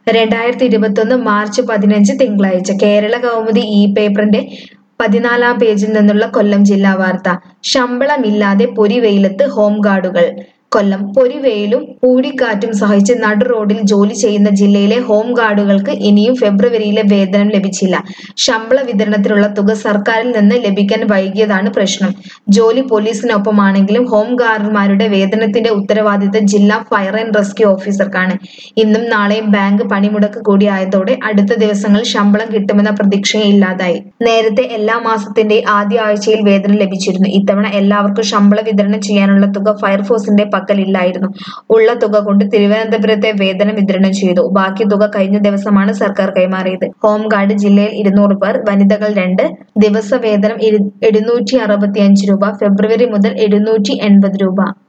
രണ്ടായിരത്തി ഇരുപത്തൊന്ന് മാർച്ച് പതിനഞ്ച് തിങ്കളാഴ്ച കേരള കൗമുദി ഇ പേപ്പറിന്റെ പതിനാലാം പേജിൽ നിന്നുള്ള കൊല്ലം ജില്ലാ വാർത്ത ശമ്പളമില്ലാതെ പൊരിവെയിലത്ത് ഹോംഗാർഡുകൾ കൊല്ലം പൊരിവെയിലും പൂഴിക്കാറ്റും സഹിച്ച് നടു റോഡിൽ ജോലി ചെയ്യുന്ന ജില്ലയിലെ ഹോംഗാർഡുകൾക്ക് ഇനിയും ഫെബ്രുവരിയിലെ വേതനം ലഭിച്ചില്ല ശമ്പള വിതരണത്തിനുള്ള തുക സർക്കാരിൽ നിന്ന് ലഭിക്കാൻ വൈകിയതാണ് പ്രശ്നം ജോലി പോലീസിനൊപ്പമാണെങ്കിലും ഹോംഗാർഡുമാരുടെ വേതനത്തിന്റെ ഉത്തരവാദിത്തം ജില്ലാ ഫയർ ആൻഡ് റെസ്ക്യൂ ഓഫീസർക്കാണ് ഇന്നും നാളെയും ബാങ്ക് പണിമുടക്ക് കൂടിയായതോടെ അടുത്ത ദിവസങ്ങളിൽ ശമ്പളം കിട്ടുമെന്ന പ്രതീക്ഷയെ ഇല്ലാതായി നേരത്തെ എല്ലാ മാസത്തിന്റെ ആദ്യ ആഴ്ചയിൽ വേതനം ലഭിച്ചിരുന്നു ഇത്തവണ എല്ലാവർക്കും ശമ്പള വിതരണം ചെയ്യാനുള്ള തുക ഫയർഫോഴ്സിന്റെ പക്കലില്ലായിരുന്നു ഉള്ള തുക കൊണ്ട് തിരുവനന്തപുരത്തെ വേതനം വിതരണം ചെയ്തു ബാക്കി തുക കഴിഞ്ഞ ദിവസമാണ് സർക്കാർ കൈമാറിയത് ഹോംഗാർഡ് ജില്ലയിൽ ഇരുന്നൂറ് പേർ വനിതകൾ രണ്ട് ദിവസ വേതനം എഴുന്നൂറ്റി അറുപത്തി അഞ്ച് രൂപ ഫെബ്രുവരി മുതൽ എഴുന്നൂറ്റി എൺപത് രൂപ